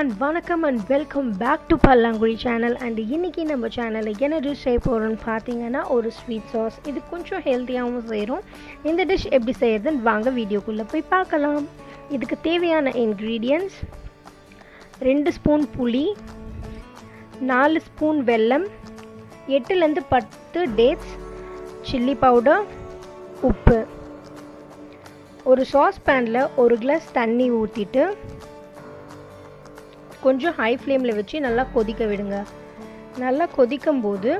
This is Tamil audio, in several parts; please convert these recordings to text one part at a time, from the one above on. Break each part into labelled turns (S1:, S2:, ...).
S1: அண்ட் வணக்கம் and welcome back to Pallanguzhi channel and இன்றைக்கி நம்ம சேனலில் என்ன டிஷ் செய்ய போகிறோம்னு பார்த்தீங்கன்னா ஒரு ஸ்வீட் சாஸ் இது கொஞ்சம் ஹெல்த்தியாகவும் செய்கிறோம் இந்த டிஷ் எப்படி செய்யறதுன்னு வாங்க வீடியோக்குள்ளே போய் பார்க்கலாம் இதுக்கு தேவையான இன்க்ரீடியன்ட்ஸ் ரெண்டு ஸ்பூன் புளி நாலு ஸ்பூன் வெல்லம் எட்டுலேருந்து பத்து டேட்ஸ் சில்லி பவுடர் உப்பு ஒரு சாஸ் பேனில் ஒரு கிளாஸ் தண்ணி ஊற்றிட்டு கொஞ்சம் ஹை ஃப்ளேமில் வச்சு நல்லா கொதிக்க விடுங்க நல்லா கொதிக்கும் போது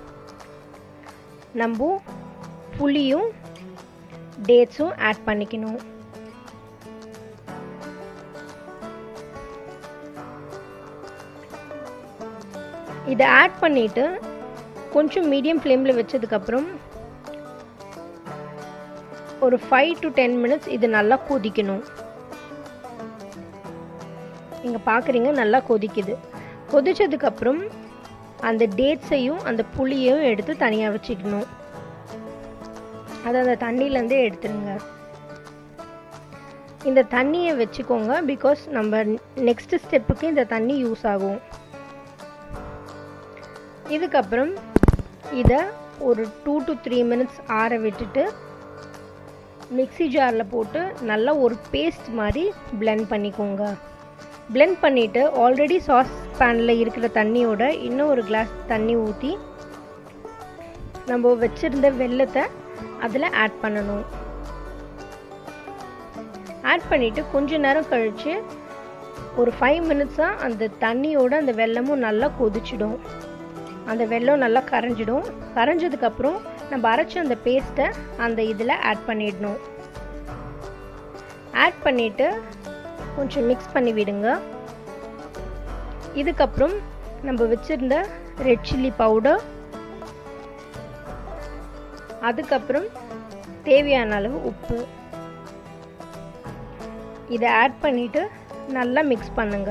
S1: நம்ம புளியும் டேட்ஸும் ஆட் பண்ணிக்கணும் இதை ஆட் பண்ணிவிட்டு கொஞ்சம் மீடியம் ஃப்ளேமில் வச்சதுக்கப்புறம் ஒரு ஃபைவ் டு டென் மினிட்ஸ் இது நல்லா கொதிக்கணும் நீங்கள் பார்க்குறீங்க நல்லா கொதிக்குது கொதிச்சதுக்கப்புறம் அந்த டேட்ஸையும் அந்த புளியையும் எடுத்து தனியாக வச்சுக்கணும் அதை அந்த தண்ணியிலேருந்தே எடுத்துருங்க இந்த தண்ணியை வச்சுக்கோங்க பிகாஸ் நம்ம நெக்ஸ்ட் ஸ்டெப்புக்கு இந்த தண்ணி யூஸ் ஆகும் இதுக்கப்புறம் இதை ஒரு டூ டு த்ரீ மினிட்ஸ் ஆற விட்டுட்டு மிக்சி ஜாரில் போட்டு நல்லா ஒரு பேஸ்ட் மாதிரி பிளெண்ட் பண்ணிக்கோங்க பிளெண்ட் பண்ணிவிட்டு ஆல்ரெடி சாஸ் பேனில் இருக்கிற தண்ணியோட இன்னும் ஒரு கிளாஸ் தண்ணி ஊற்றி நம்ம வச்சுருந்த வெள்ளத்தை அதில் ஆட் பண்ணணும் ஆட் பண்ணிவிட்டு கொஞ்ச நேரம் கழித்து ஒரு ஃபைவ் மினிட்ஸாக அந்த தண்ணியோட அந்த வெள்ளமும் நல்லா கொதிச்சிடும் அந்த வெள்ளம் நல்லா கரைஞ்சிடும் கரைஞ்சதுக்கப்புறம் நம்ம அரைச்ச அந்த பேஸ்ட்டை அந்த இதில் ஆட் பண்ணிடணும் ஆட் பண்ணிவிட்டு கொஞ்சம் மிக்ஸ் பண்ணி விடுங்க இதுக்கப்புறம் நம்ம வச்சுருந்த ரெட் சில்லி பவுடர் அதுக்கப்புறம் தேவையான அளவு உப்பு இதை ஆட் பண்ணிவிட்டு நல்லா மிக்ஸ் பண்ணுங்க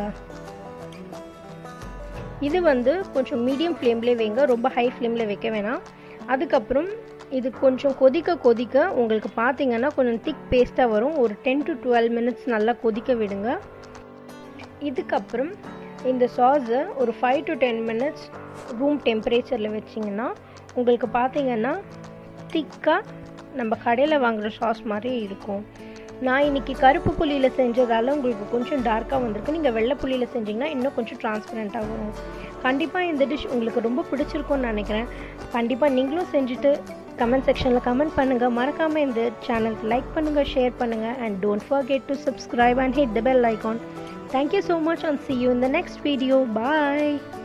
S1: இது வந்து கொஞ்சம் மீடியம் ஃப்ளேம்லேயே வைங்க ரொம்ப ஹை ஃப்ளேமில் வைக்க வேணாம் அதுக்கப்புறம் இது கொஞ்சம் கொதிக்க கொதிக்க உங்களுக்கு பார்த்தீங்கன்னா கொஞ்சம் திக் பேஸ்ட்டாக வரும் ஒரு டென் டு டுவெல் மினிட்ஸ் நல்லா கொதிக்க விடுங்க இதுக்கப்புறம் இந்த சாஸை ஒரு five to ten minutes room டெம்பரேச்சரில் வச்சிங்கன்னா உங்களுக்கு பார்த்தீங்கன்னா திக்காக நம்ம கடையில் வாங்குகிற சாஸ் மாதிரியே இருக்கும் நான் இன்றைக்கி கருப்பு புளியில் செஞ்சதால் உங்களுக்கு கொஞ்சம் டார்க்காக வந்திருக்கு நீங்கள் வெள்ளை புளியில் செஞ்சிங்கன்னா இன்னும் கொஞ்சம் டிரான்ஸ்பரண்ட்டாக வரும் கண்டிப்பாக இந்த டிஷ் உங்களுக்கு ரொம்ப பிடிச்சிருக்கும்னு நினைக்கிறேன் கண்டிப்பாக நீங்களும் செஞ்சுட்டு கமெண்ட் செக்ஷனில் கமெண்ட் பண்ணுங்கள் மறக்காமல் இந்த சேனலுக்கு லைக் பண்ணுங்கள் ஷேர் பண்ணுங்கள் and don't forget to subscribe and hit the bell icon thank you so much and see you in the next video bye